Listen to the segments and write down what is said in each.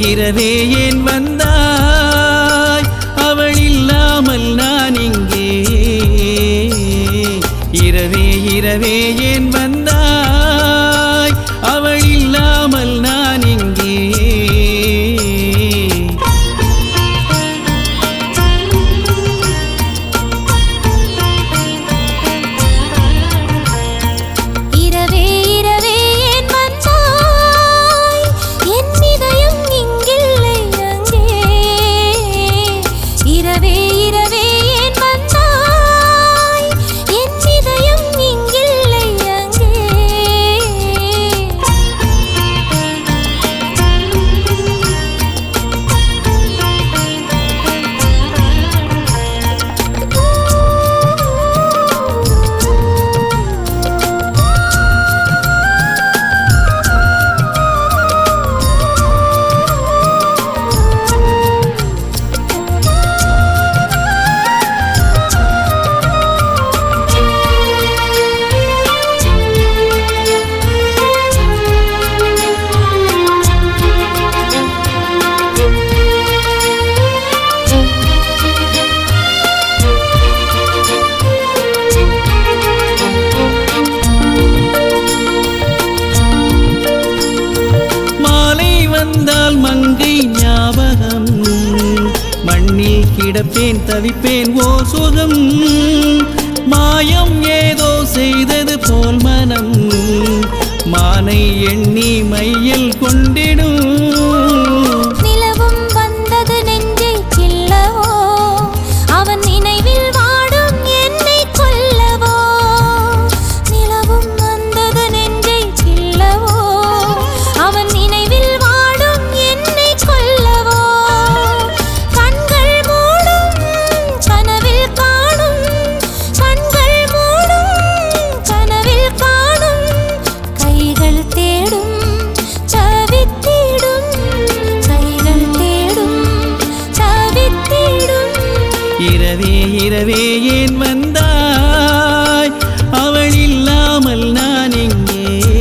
இரவே ஏன் வந்தாய் அவள் இல்லாமல் நான் இங்கே இரவே இரவே ஏன் வந்தாய் அவள் இல்லாமல் நான் இங்கே இரவே இரவே ஏன் வந்தாய் என் இதயம் இங்கில்லை அங்கே இரவே இரவே ஏன் வந்தாய் என் இதயம் இங்கில்லை அங்கே மாலை வந்தால் மங்கை ஞாபகம் மண்ணில் கிடப்பேன் தவிப்பேன் ஓ சுகம் மாயம் ஏதோ செய்தது போல் மனம் மானை எண்ணி மையில் கொண்டிடும் நிலவும் வந்தது நெஞ்சை கிள்ளவோ அவன் நினைவில் வாடும் என்னை கொல்லவோ நிலவும் வந்தது நெஞ்சை கிள்ளவோ அவன் நினைவில் வாடும் என்னை கொல்லவோ கண்கள் மூடும் கனவில் காணும் கண்கள் மூடும் கனவில் காணும் கைகள் தேடும் சவித்திடும் கைகள் தேடும் சவித்திடும் இரவே இரவே ஏன் வந்தாய் அவள் இல்லாமல் நான் எங்கே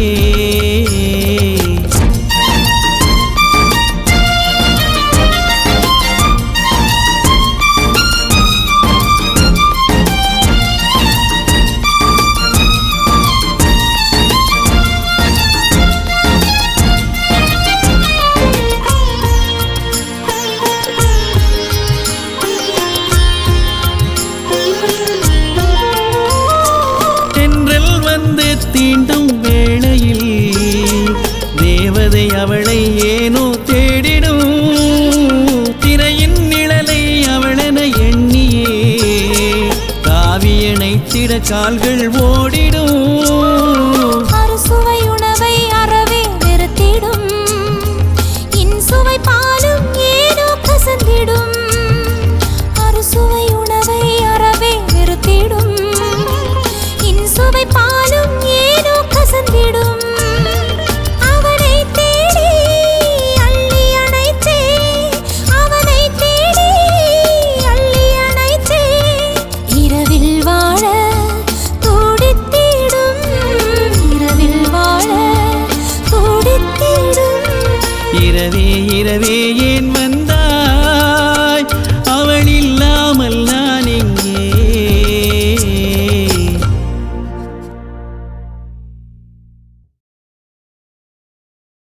தென்றல் வந்து தீண்டும் வேளையில் தேவதை அவளை ஏனோ தேடிடும் திரையின் நிழலை அவளென எண்ணியே காவியணைத்திட கால்கள் ஓடிடும் அறுசுவை உணவை அறவே வெறுத்திடும் இன்சுவை பாலும் ஏனோ கசந்திடும் அறுசுவை உணவை அறவே வெறுத்திடும் இன்சுவை பாலும் ஏனோ கசந்திடும் அவனை தேடி அள்ளி அணைத்தே அவனை தேடி அள்ளி அணைத்தே இரவில் வாழ துடித்திடும் இரவில் வாழ துடித்திடும் இரவே இரவே ஏன் வந்த